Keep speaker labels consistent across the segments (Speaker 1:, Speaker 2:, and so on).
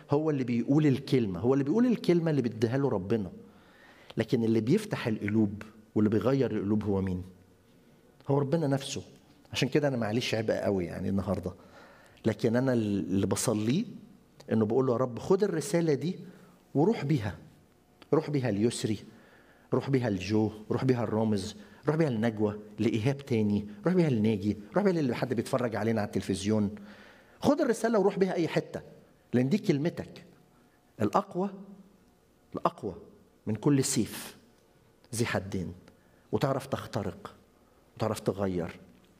Speaker 1: هو اللي بيقول الكلمة هو اللي بيقول الكلمة اللي بيديها له ربنا لكن اللي بيفتح القلوب واللي بيغير القلوب هو مين هو ربنا نفسه عشان كده انا معليش عبء قوي يعني النهارده لكن انا اللي بصليه انه بقول له يا رب خد الرساله دي وروح بيها روح بيها ليسري روح بيها لجو روح بيها الرامز روح بيها لنجوى لايهاب تاني روح بيها لناجي روح بيها اللي حد بيتفرج علينا على التلفزيون خد الرساله وروح بيها اي حته لان دي كلمتك الاقوى الاقوى من كل سيف ذي حدين وتعرف تخترق وتعرف تغير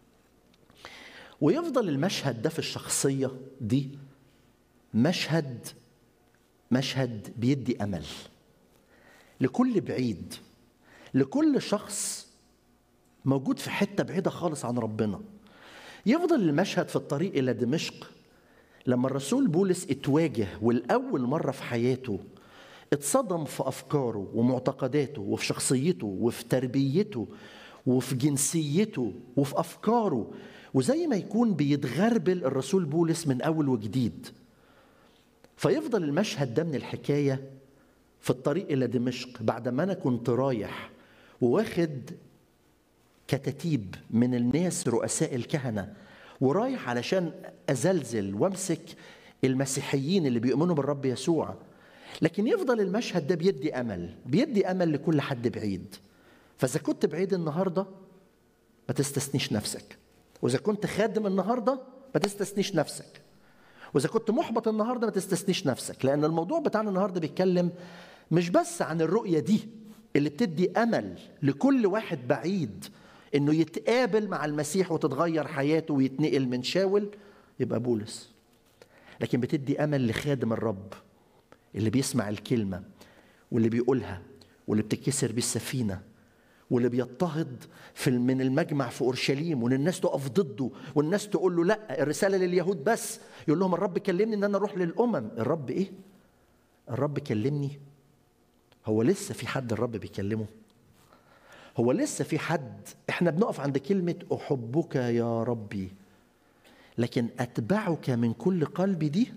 Speaker 1: ويفضل المشهد ده في الشخصيه دي مشهد مشهد بيدي امل لكل بعيد لكل شخص موجود في حته بعيده خالص عن ربنا يفضل المشهد في الطريق الى دمشق لما الرسول بولس اتواجه والاول مره في حياته اتصدم في افكاره ومعتقداته وفي شخصيته وفي تربيته وفي جنسيته وفي افكاره وزي ما يكون بيتغربل الرسول بولس من اول وجديد فيفضل المشهد ده من الحكايه في الطريق الى دمشق بعد ما انا كنت رايح وواخد كتاتيب من الناس رؤساء الكهنه ورايح علشان ازلزل وامسك المسيحيين اللي بيؤمنوا بالرب يسوع لكن يفضل المشهد ده بيدي امل بيدي امل لكل حد بعيد فاذا كنت بعيد النهارده ما تستثنيش نفسك واذا كنت خادم النهارده ما تستثنيش نفسك واذا كنت محبط النهارده ما تستثنيش نفسك لان الموضوع بتاعنا النهارده بيتكلم مش بس عن الرؤيه دي اللي بتدي امل لكل واحد بعيد انه يتقابل مع المسيح وتتغير حياته ويتنقل من شاول يبقى بولس لكن بتدي امل لخادم الرب اللي بيسمع الكلمه واللي بيقولها واللي بتكسر بيه السفينه واللي بيضطهد في من المجمع في اورشليم وان الناس تقف ضده والناس تقول له لا الرساله لليهود بس يقول لهم الرب كلمني ان انا اروح للامم الرب ايه الرب كلمني هو لسه في حد الرب بيكلمه هو لسه في حد احنا بنقف عند كلمه احبك يا ربي لكن اتبعك من كل قلبي دي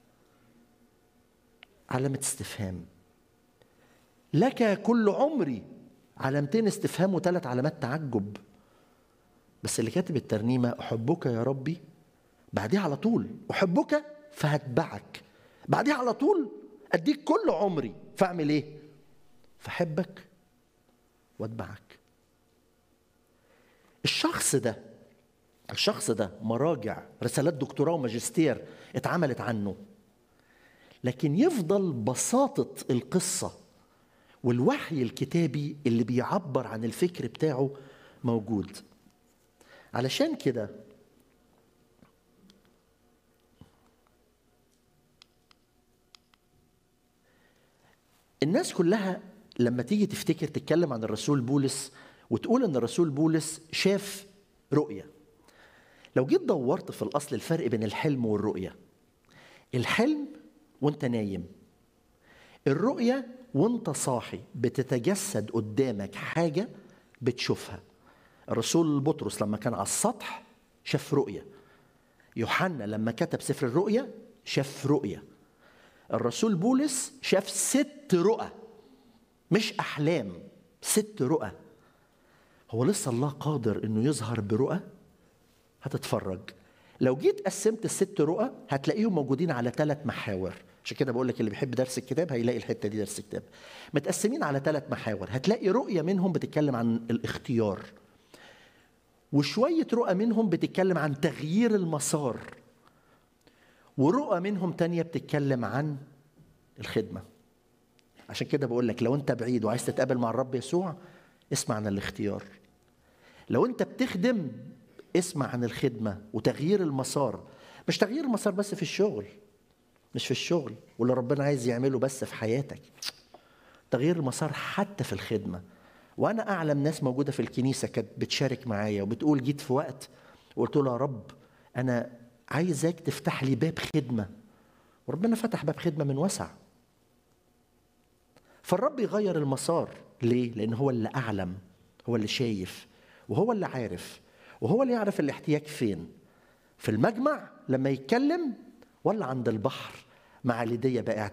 Speaker 1: علامه استفهام لك كل عمري علامتين استفهام وثلاث علامات تعجب بس اللي كاتب الترنيمة أحبك يا ربي بعديها على طول أحبك فهتبعك بعديها على طول أديك كل عمري فأعمل إيه؟ فأحبك وأتبعك الشخص ده الشخص ده مراجع رسالات دكتوراه وماجستير اتعملت عنه لكن يفضل بساطة القصة والوحي الكتابي اللي بيعبر عن الفكر بتاعه موجود علشان كده الناس كلها لما تيجي تفتكر تتكلم عن الرسول بولس وتقول ان الرسول بولس شاف رؤيه لو جيت دورت في الاصل الفرق بين الحلم والرؤيه الحلم وانت نايم الرؤيه وانت صاحي بتتجسد قدامك حاجه بتشوفها الرسول بطرس لما كان على السطح شاف رؤيه يوحنا لما كتب سفر الرؤيا شاف رؤيه الرسول بولس شاف ست رؤى مش احلام ست رؤى هو لسه الله قادر انه يظهر برؤى هتتفرج لو جيت قسمت الست رؤى هتلاقيهم موجودين على ثلاث محاور عشان كده بقول لك اللي بيحب درس الكتاب هيلاقي الحته دي درس الكتاب متقسمين على ثلاث محاور هتلاقي رؤيه منهم بتتكلم عن الاختيار وشويه رؤى منهم بتتكلم عن تغيير المسار ورؤى منهم تانية بتتكلم عن الخدمه عشان كده بقول لك لو انت بعيد وعايز تتقابل مع الرب يسوع اسمع عن الاختيار لو انت بتخدم اسمع عن الخدمه وتغيير المسار مش تغيير المسار بس في الشغل مش في الشغل واللي ربنا عايز يعمله بس في حياتك تغيير المسار حتى في الخدمة وأنا أعلم ناس موجودة في الكنيسة كانت بتشارك معايا وبتقول جيت في وقت وقلت له يا رب أنا عايزك تفتح لي باب خدمة وربنا فتح باب خدمة من وسع فالرب يغير المسار ليه؟ لأن هو اللي أعلم هو اللي شايف وهو اللي عارف وهو اللي يعرف الاحتياج فين في المجمع لما يتكلم ولا عند البحر مع ليديا بائعة